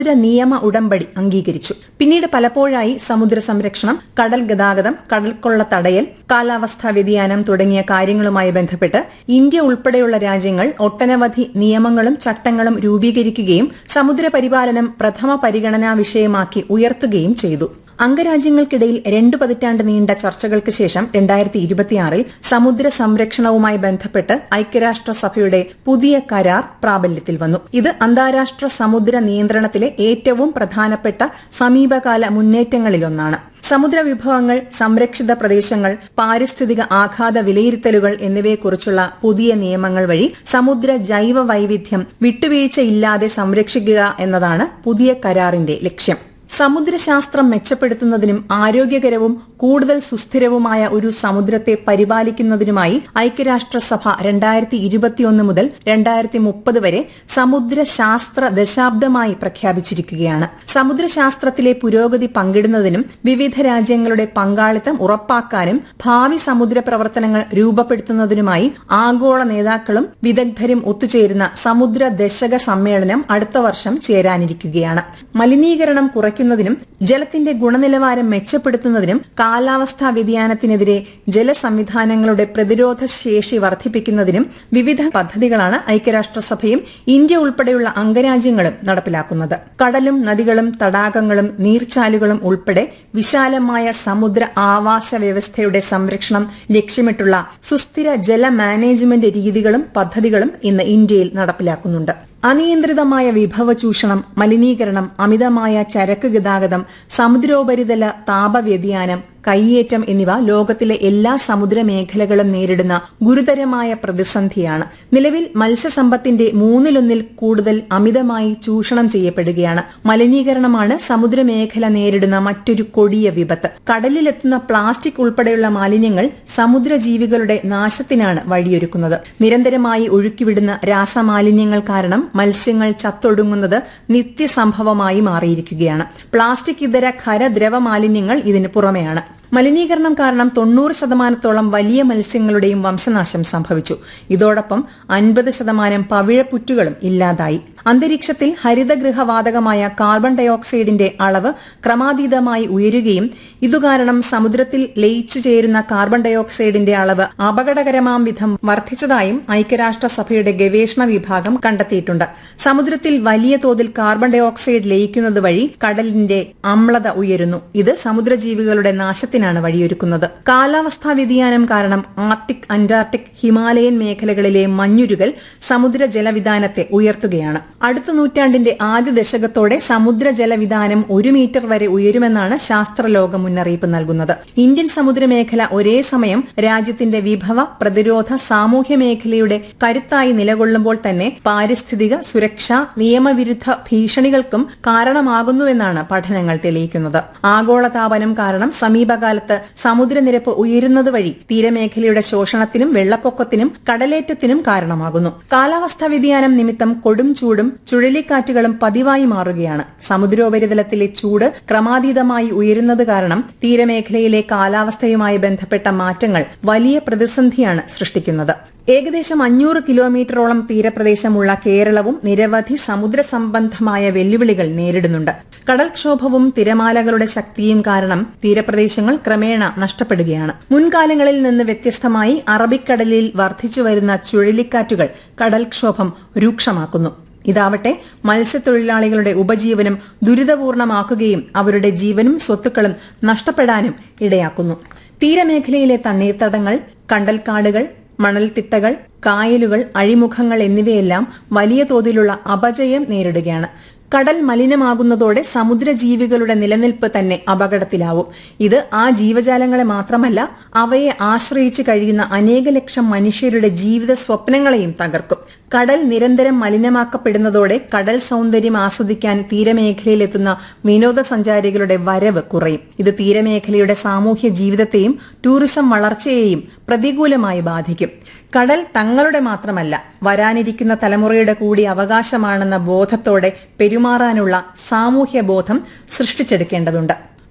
സമുദ്ര നിയമ ഉടമ്പടി അംഗീകരിച്ചു പിന്നീട് പലപ്പോഴായി സമുദ്ര സംരക്ഷണം കടൽ ഗതാഗതം കടൽക്കൊള്ള തടയൽ കാലാവസ്ഥാ വ്യതിയാനം തുടങ്ങിയ കാര്യങ്ങളുമായി ബന്ധപ്പെട്ട് ഇന്ത്യ ഉൾപ്പെടെയുള്ള രാജ്യങ്ങൾ ഒട്ടനവധി നിയമങ്ങളും ചട്ടങ്ങളും രൂപീകരിക്കുകയും സമുദ്ര പരിപാലനം പ്രഥമ പരിഗണനാ വിഷയമാക്കി ഉയർത്തുകയും ചെയ്തു അംഗരാജ്യങ്ങൾക്കിടയിൽ രണ്ടു പതിറ്റാണ്ട് നീണ്ട ചർച്ചകൾക്ക് ശേഷം രണ്ടായിരത്തി ഇരുപത്തിയാറിൽ സമുദ്ര സംരക്ഷണവുമായി ബന്ധപ്പെട്ട് ഐക്യരാഷ്ട്രസഭയുടെ പുതിയ കരാർ പ്രാബല്യത്തിൽ വന്നു ഇത് അന്താരാഷ്ട്ര സമുദ്ര നിയന്ത്രണത്തിലെ ഏറ്റവും പ്രധാനപ്പെട്ട സമീപകാല മുന്നേറ്റങ്ങളിലൊന്നാണ് സമുദ്ര വിഭവങ്ങൾ സംരക്ഷിത പ്രദേശങ്ങൾ പാരിസ്ഥിതിക ആഘാത വിലയിരുത്തലുകൾ എന്നിവയെക്കുറിച്ചുള്ള പുതിയ നിയമങ്ങൾ വഴി സമുദ്ര ജൈവ വൈവിധ്യം വിട്ടുവീഴ്ചയില്ലാതെ സംരക്ഷിക്കുക എന്നതാണ് പുതിയ കരാറിന്റെ ലക്ഷ്യം സമുദ്രശാസ്ത്രം മെച്ചപ്പെടുത്തുന്നതിനും ആരോഗ്യകരവും കൂടുതൽ സുസ്ഥിരവുമായ ഒരു സമുദ്രത്തെ പരിപാലിക്കുന്നതിനുമായി ഐക്യരാഷ്ട്രസഭ രണ്ടായിരത്തി ഇരുപത്തിയൊന്ന് മുതൽ രണ്ടായിരത്തി മുപ്പത് വരെ സമുദ്രശാസ്ത്ര ദശാബ്ദമായി പ്രഖ്യാപിച്ചിരിക്കുകയാണ് സമുദ്രശാസ്ത്രത്തിലെ പുരോഗതി പങ്കിടുന്നതിനും വിവിധ രാജ്യങ്ങളുടെ പങ്കാളിത്തം ഉറപ്പാക്കാനും ഭാവി സമുദ്ര പ്രവർത്തനങ്ങൾ രൂപപ്പെടുത്തുന്നതിനുമായി ആഗോള നേതാക്കളും വിദഗ്ധരും ഒത്തുചേരുന്ന സമുദ്ര ദശക സമ്മേളനം അടുത്ത വർഷം ചേരാനിരിക്കുകയാണ് മലിനീകരണം കുറയ്ക്കുന്നതിനും ജലത്തിന്റെ ഗുണനിലവാരം മെച്ചപ്പെടുത്തുന്നതിനും കാലാവസ്ഥാ വ്യതിയാനത്തിനെതിരെ ജലസംവിധാനങ്ങളുടെ പ്രതിരോധ ശേഷി വർദ്ധിപ്പിക്കുന്നതിനും വിവിധ പദ്ധതികളാണ് ഐക്യരാഷ്ട്രസഭയും ഇന്ത്യ ഉൾപ്പെടെയുള്ള അംഗരാജ്യങ്ങളും നടപ്പിലാക്കുന്നത് കടലും നദികളും തടാകങ്ങളും നീർച്ചാലുകളും ഉൾപ്പെടെ വിശാലമായ സമുദ്ര ആവാസ വ്യവസ്ഥയുടെ സംരക്ഷണം ലക്ഷ്യമിട്ടുള്ള സുസ്ഥിര ജല മാനേജ്മെന്റ് രീതികളും പദ്ധതികളും ഇന്ന് ഇന്ത്യയിൽ നടപ്പിലാക്കുന്നുണ്ട് അനിയന്ത്രിതമായ വിഭവ ചൂഷണം മലിനീകരണം അമിതമായ ചരക്ക് ഗതാഗതം സമുദ്രോപരിതല താപവ്യതിയാനം കയ്യേറ്റം എന്നിവ ലോകത്തിലെ എല്ലാ സമുദ്ര മേഖലകളും നേരിടുന്ന ഗുരുതരമായ പ്രതിസന്ധിയാണ് നിലവിൽ മത്സ്യസമ്പത്തിന്റെ മൂന്നിലൊന്നിൽ കൂടുതൽ അമിതമായി ചൂഷണം ചെയ്യപ്പെടുകയാണ് മലിനീകരണമാണ് സമുദ്രമേഖല നേരിടുന്ന മറ്റൊരു കൊടിയ വിപത്ത് കടലിലെത്തുന്ന പ്ലാസ്റ്റിക് ഉൾപ്പെടെയുള്ള മാലിന്യങ്ങൾ സമുദ്രജീവികളുടെ നാശത്തിനാണ് വഴിയൊരുക്കുന്നത് നിരന്തരമായി ഒഴുക്കിവിടുന്ന രാസമാലിന്യങ്ങൾ കാരണം മത്സ്യങ്ങൾ ചത്തൊടുങ്ങുന്നത് നിത്യസംഭവമായി മാറിയിരിക്കുകയാണ് പ്ലാസ്റ്റിക് ഇതര ഖരദ്രവ മാലിന്യങ്ങൾ ഇതിന് പുറമെയാണ് മലിനീകരണം കാരണം തൊണ്ണൂറ് ശതമാനത്തോളം വലിയ മത്സ്യങ്ങളുടെയും വംശനാശം സംഭവിച്ചു ഇതോടൊപ്പം അൻപത് ശതമാനം പവിഴപ്പുറ്റുകളും ഇല്ലാതായി അന്തരീക്ഷത്തിൽ ഹരിതഗൃഹവാതകമായ കാർബൺ ഡയോക്സൈഡിന്റെ അളവ് ക്രമാതീതമായി ഉയരുകയും ഇതുകാരണം സമുദ്രത്തിൽ ലയിച്ചു ചേരുന്ന കാർബൺ ഡയോക്സൈഡിന്റെ അളവ് അപകടകരമാം വിധം വർദ്ധിച്ചതായും ഐക്യരാഷ്ട്രസഭയുടെ ഗവേഷണ വിഭാഗം കണ്ടെത്തിയിട്ടുണ്ട് സമുദ്രത്തിൽ വലിയ തോതിൽ കാർബൺ ഡയോക്സൈഡ് ലയിക്കുന്നത് വഴി കടലിന്റെ അമ്ലത ഉയരുന്നു ഇത് സമുദ്രജീവികളുടെ നാശത്തിനാണ് വഴിയൊരുക്കുന്നത് കാലാവസ്ഥാ വ്യതിയാനം കാരണം ആർട്ടിക് അന്റാർട്ടിക് ഹിമാലയൻ മേഖലകളിലെ മഞ്ഞുരുകൽ സമുദ്ര ജലവിധാനത്തെ ഉയർത്തുകയാണ് അടുത്ത നൂറ്റാണ്ടിന്റെ ആദ്യ ദശകത്തോടെ സമുദ്ര ജലവിധാനം ഒരു മീറ്റർ വരെ ഉയരുമെന്നാണ് ശാസ്ത്രലോകം മുന്നറിയിപ്പ് നൽകുന്നത് ഇന്ത്യൻ സമുദ്രമേഖല ഒരേ സമയം രാജ്യത്തിന്റെ വിഭവ പ്രതിരോധ സാമൂഹ്യ മേഖലയുടെ കരുത്തായി നിലകൊള്ളുമ്പോൾ തന്നെ പാരിസ്ഥിതിക സുരക്ഷ നിയമവിരുദ്ധ ഭീഷണികൾക്കും കാരണമാകുന്നുവെന്നാണ് പഠനങ്ങൾ തെളിയിക്കുന്നത് ആഗോളതാപനം കാരണം സമീപകാലത്ത് സമുദ്രനിരപ്പ് ഉയരുന്നത് വഴി തീരമേഖലയുടെ ശോഷണത്തിനും വെള്ളപ്പൊക്കത്തിനും കടലേറ്റത്തിനും കാരണമാകുന്നു കാലാവസ്ഥാ വ്യതിയാനം നിമിത്തം കൊടും ചൂടും ചുഴലിക്കാറ്റുകളും പതിവായി മാറുകയാണ് സമുദ്രോപരിതലത്തിലെ ചൂട് ക്രമാതീതമായി ഉയരുന്നത് കാരണം തീരമേഖലയിലെ കാലാവസ്ഥയുമായി ബന്ധപ്പെട്ട മാറ്റങ്ങൾ വലിയ പ്രതിസന്ധിയാണ് സൃഷ്ടിക്കുന്നത് ഏകദേശം അഞ്ഞൂറ് കിലോമീറ്ററോളം തീരപ്രദേശമുള്ള കേരളവും നിരവധി സമുദ്ര സംബന്ധമായ വെല്ലുവിളികൾ നേരിടുന്നുണ്ട് കടൽക്ഷോഭവും തിരമാലകളുടെ ശക്തിയും കാരണം തീരപ്രദേശങ്ങൾ ക്രമേണ നഷ്ടപ്പെടുകയാണ് മുൻകാലങ്ങളിൽ നിന്ന് വ്യത്യസ്തമായി അറബിക്കടലിൽ വർദ്ധിച്ചുവരുന്ന ചുഴലിക്കാറ്റുകൾ കടൽക്ഷോഭം രൂക്ഷമാക്കുന്നു ഇതാവട്ടെ മത്സ്യത്തൊഴിലാളികളുടെ ഉപജീവനം ദുരിതപൂർണമാക്കുകയും അവരുടെ ജീവനും സ്വത്തുക്കളും നഷ്ടപ്പെടാനും ഇടയാക്കുന്നു തീരമേഖലയിലെ തണ്ണീർത്തടങ്ങൾ കണ്ടൽക്കാടുകൾ മണൽത്തിട്ടകൾ കായലുകൾ അഴിമുഖങ്ങൾ എന്നിവയെല്ലാം വലിയ തോതിലുള്ള അപജയം നേരിടുകയാണ് കടൽ മലിനമാകുന്നതോടെ സമുദ്രജീവികളുടെ നിലനിൽപ്പ് തന്നെ അപകടത്തിലാവും ഇത് ആ ജീവജാലങ്ങളെ മാത്രമല്ല അവയെ ആശ്രയിച്ച് കഴിയുന്ന അനേക ലക്ഷം മനുഷ്യരുടെ ജീവിത സ്വപ്നങ്ങളെയും തകർക്കും കടൽ നിരന്തരം മലിനമാക്കപ്പെടുന്നതോടെ കടൽ സൗന്ദര്യം ആസ്വദിക്കാൻ തീരമേഖലയിലെത്തുന്ന വിനോദസഞ്ചാരികളുടെ വരവ് കുറയും ഇത് തീരമേഖലയുടെ സാമൂഹ്യ ജീവിതത്തെയും ടൂറിസം വളർച്ചയെയും പ്രതികൂലമായി ബാധിക്കും കടൽ തങ്ങളുടെ മാത്രമല്ല വരാനിരിക്കുന്ന തലമുറയുടെ കൂടി അവകാശമാണെന്ന ബോധത്തോടെ പെരുമാറാനുള്ള സാമൂഹ്യ ബോധം സൃഷ്ടിച്ചെടുക്കേണ്ടതുണ്ട്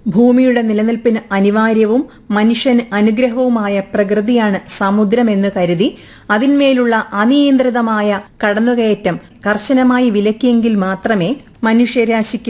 ഭൂമിയുടെ നിലനിൽപ്പിന് അനിവാര്യവും മനുഷ്യന് അനുഗ്രഹവുമായ പ്രകൃതിയാണ് സമുദ്രമെന്ന് കരുതി അതിന്മേലുള്ള അനിയന്ത്രിതമായ കടന്നുകയറ്റം കർശനമായി വിലക്കിയെങ്കിൽ മാത്രമേ മനുഷ്യരാശിക്ക്